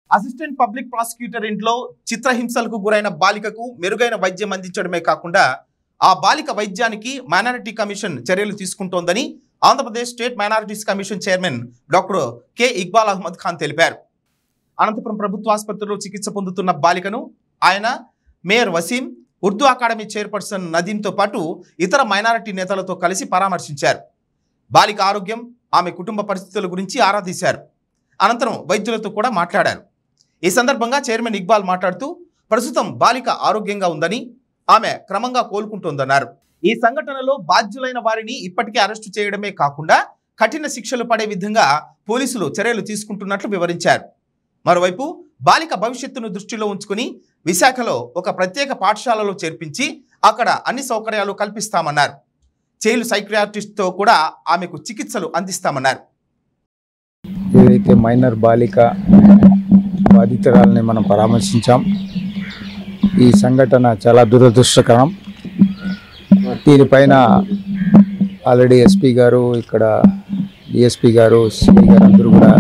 assistant public prosecutor ఇంట్లో చిత్రహింసలకు గురైన బాలికకు మెరుగైన వైద్యం అందించడమే కాకుండా ఆ బాలిక వైద్యానికి మైనారిటీ కమిషన్ చర్యలు తీసుకుంటోందని Andhra Pradesh state minorities commission chairman doctor K Iqbal Ahmed Khan తెలిపారు అనంతపురం ప్రభుత్వ ఆసుపత్రిలో చికిత్స పొందుతున్న బాలికను ఆయన mayor Waseem Urdu academy chairperson నదీంతో పాటు ఇతర మైనారిటీ నేతలతో కలిసి పరామర్శించారు బాలిక ఆరోగ్యం ఆమె కుటుంబ పరిస్థితుల గురించి ఆరా తీశారు అనంతరం వైద్యులతో కూడా మాట్లాడారు ఈ సందర్భంగా చైర్మన్ ఇక్బాల్ మాట్లాడుతూ ప్రస్తుతం బాలిక ఆరోగ్యంగా ఉందని ఆమె క్రమంగా కోలుకుంటోందన్నారు ఈ సంఘటనలో బాధ్యులైన వారిని ఇప్పటికే అరెస్టు చేయడమే కాకుండా కఠిన శిక్షలు పడే విధంగా పోలీసులు చర్యలు తీసుకుంటున్నట్లు వివరించారు మరోవైపు బాలిక భవిష్యత్తును దృష్టిలో ఉంచుకుని విశాఖలో ఒక ప్రత్యేక పాఠశాలలో చేర్పించి అక్కడ అన్ని సౌకర్యాలు కల్పిస్తామన్నారు చైల్డ్ సైక్రియాటిస్ట్తో కూడా ఆమెకు చికిత్సలు అందిస్తామన్నారు ఏదైతే మైనర్ బాలిక బాధితురాలని మనం పరామర్శించాం ఈ సంఘటన చాలా దురదృష్టకరం దీనిపైన ఆల్రెడీ ఎస్పీ గారు ఇక్కడ డిఎస్పీ గారు సిఐ గారు అందరూ కూడా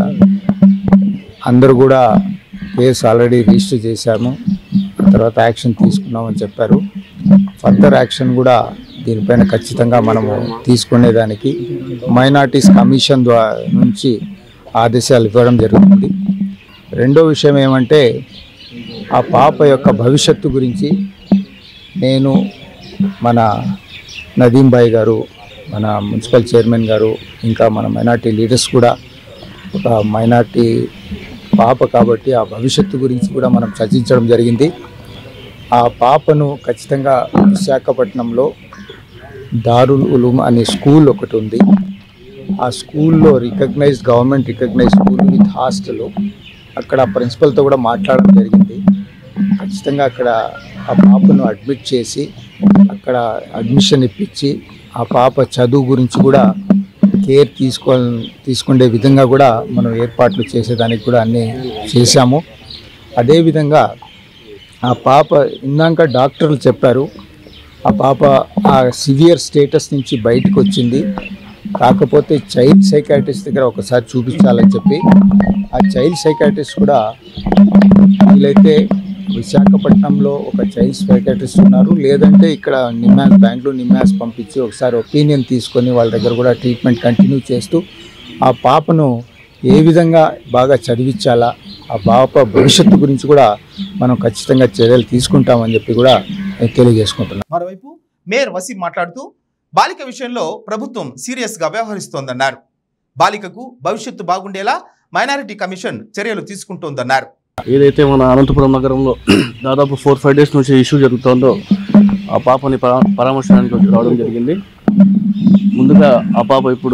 అందరూ కూడా కేసు ఆల్రెడీ రిజిస్టర్ చేశాము ఆ తర్వాత యాక్షన్ తీసుకున్నామని చెప్పారు ఫర్దర్ యాక్షన్ కూడా దీనిపైన ఖచ్చితంగా మనము తీసుకునేదానికి మైనార్టీస్ కమిషన్ ద్వారా నుంచి ఆదేశాలు ఇవ్వడం జరుగుతుంది రెండో విషయం ఏమంటే ఆ పాప యొక్క భవిష్యత్తు గురించి నేను మన నదీం భాయ్ గారు మన మున్సిపల్ చైర్మన్ గారు ఇంకా మన మైనార్టీ లీడర్స్ కూడా ఒక మైనార్టీ పాప కాబట్టి ఆ భవిష్యత్తు గురించి కూడా మనం చర్చించడం జరిగింది ఆ పాపను ఖచ్చితంగా విశాఖపట్నంలో దారుల్ ఉలూమ్ అనే స్కూల్ ఒకటి ఉంది ఆ స్కూల్లో recognised government recognise school with hostel అక్కడ ప్రిన్సిపల్తో కూడా మాట్లాడడం జరిగింది ఖచ్చితంగా అక్కడ ఆ పాపను అడ్మిట్ చేసి అక్కడ అడ్మిషన్ ఇప్పించి ఆ పాప చదువు గురించి కూడా కేర్ తీసుకో తీసుకునే విధంగా కూడా మనం ఏర్పాట్లు చేసేదానికి కూడా అన్నీ చేశాము అదేవిధంగా ఆ పాప ఇందాక డాక్టర్లు చెప్పారు ఆ పాప ఆ సివియర్ స్టేటస్ నుంచి బయటకు వచ్చింది కాకపోతే చైల్డ్ సైకాట్రిస్ట్ దగ్గర ఒకసారి చూపించాలని చెప్పి ఆ చైల్డ్ సైకాట్రిస్ట్ కూడా వీలైతే విశాఖపట్నంలో ఒక చైల్డ్ సైకాట్రిస్ట్ ఉన్నారు లేదంటే ఇక్కడ నిమ్మాస్ బెంగళూరు నిమ్మాస్ పంపించి ఒకసారి ఒపీనియన్ తీసుకొని వాళ్ళ దగ్గర కూడా ట్రీట్మెంట్ కంటిన్యూ చేస్తూ ఆ పాపను ఏ విధంగా బాగా చదివించాలా ఆ పాప భవిష్యత్తు గురించి కూడా మనం ఖచ్చితంగా చర్యలు తీసుకుంటామని చెప్పి కూడా నేను తెలియజేసుకుంటున్నాను మరోవైపు మేయర్ వసీం మాట్లాడుతూ బాలిక విషయంలో ప్రభుత్వం సీరియస్గా వ్యవహరిస్తోందన్నారు బాలికకు భవిష్యత్తు బాగుండేలా మైనారిటీ కమిషన్ చర్యలు తీసుకుంటోందన్నారు ఏదైతే మన అనంతపురం నగరంలో దాదాపు ఫోర్ ఫైవ్ డేస్ నుంచి ఇష్యూ జరుగుతుందో ఆ పాపని పరా పరామర్శనానికి వచ్చి రావడం జరిగింది ముందుగా ఆ పాప ఇప్పుడు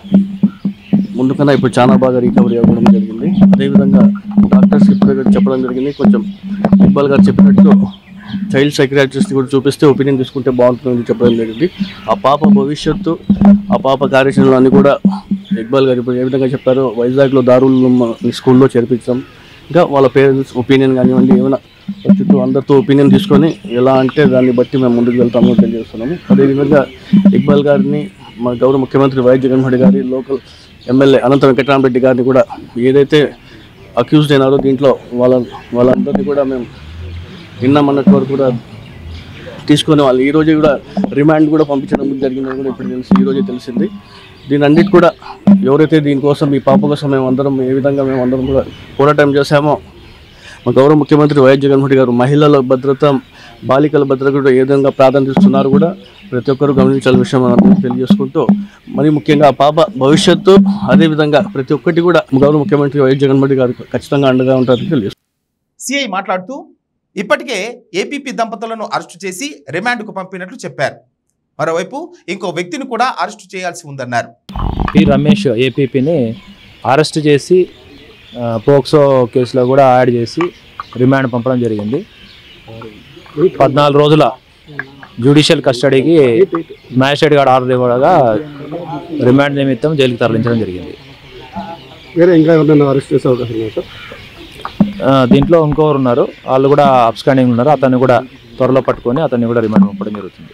ముందు కన్నా ఇప్పుడు చాలా బాగా రికవరీ అవ్వడం జరిగింది అదేవిధంగా డాక్టర్స్ ఇప్పుడు చెప్పడం జరిగింది కొంచెం ఇక్బాల్ గారు చెప్పినట్టు చైల్డ్ సైక్రియాట్రిస్ట్ కూడా చూపిస్తే ఒపీనియన్ తీసుకుంటే బాగుంటుందని చెప్పడం జరిగింది ఆ పాప భవిష్యత్తు ఆ పాప కార్యాచరణలు అన్ని కూడా ఇక్బాల్ గారు ఇప్పుడు ఏ విధంగా చెప్పారో వైజాగ్లో దారుల్ స్కూల్లో చేర్పించాం ఇంకా వాళ్ళ పేరెంట్స్ ఒపీనియన్ కానివ్వండి ఏమైనా చుట్టూ అందరితో ఒపీనియన్ తీసుకొని ఎలా అంటే దాన్ని బట్టి మేము ముందుకు వెళ్తాము తెలియజేస్తున్నాము అదేవిధంగా ఇక్బాల్ గారిని మన గౌరవ ముఖ్యమంత్రి వైఎస్ జగన్మోహన్ రెడ్డి గారి లోకల్ ఎమ్మెల్యే అనంత వెంకటరామరెడ్డి గారిని కూడా ఏదైతే అక్యూజ్డ్ అయినారో దీంట్లో వాళ్ళ వాళ్ళందరినీ కూడా మేము విన్నామన్నట్టు వరకు కూడా తీసుకొని వాళ్ళు ఈ రోజు కూడా రిమాండ్ కూడా పంపించడం జరిగిందని కూడా ఇప్పుడు తెలిసి ఈ రోజే తెలిసింది దీని అన్నిటి కూడా ఎవరైతే దీనికోసం ఈ పాప కోసం మేము అందరం ఏ విధంగా మేము అందరం కూడా పోరాటం చేశామో మా గౌరవ ముఖ్యమంత్రి వైఎస్ జగన్మోహన్ రెడ్డి గారు మహిళల భద్రత బాలికల భద్రత కూడా ఏ విధంగా ప్రాధాన్యత ఇస్తున్నారు కూడా ప్రతి ఒక్కరు గమనించాల్సిన విషయం మనం అందరికీ తెలియజేసుకుంటూ మరి ముఖ్యంగా ఆ పాప భవిష్యత్తు అదేవిధంగా ప్రతి ఒక్కటి కూడా గౌరవ ముఖ్యమంత్రి వైఎస్ జగన్మోహన్ రెడ్డి గారు ఖచ్చితంగా అండగా ఉంటారని తెలియజేస్తున్నాను సిఐ మాట్లాడుతూ ఇప్పటికే ఏపీపీ దంపతులను అరెస్టు చేసి రిమాండ్కు పంపినట్లు చెప్పారు మరోవైపు ఇంకో వ్యక్తిని కూడా అరెస్టు చేయాల్సి ఉందన్నారు పి రమేష్ ఏపీపీని అరెస్ట్ చేసి ఆ, పోక్సో కేసులో కూడా యాడ్ చేసి రిమాండ్ పంపడం జరిగింది పద్నాలుగు రోజుల జ్యుడిషియల్ కస్టడీకి మ్యాజిస్ట్రేట్ గారు ఆర్డర్ ఇవ్వగా రిమాండ్ నిమిత్తం జైలుకి తరలించడం జరిగింది వేరే ఇంకా ఎవరైనా అరెస్ట్ చేసే అవకాశం ఉందా సార్ ఆ, దీంట్లో ఇంకోరు ఉన్నారు వాళ్ళు కూడా అబ్స్కాండింగ్ ఉన్నారు అతన్ని కూడా త్వరలో పట్టుకొని అతన్ని కూడా రిమాండ్ పంపడం జరుగుతుంది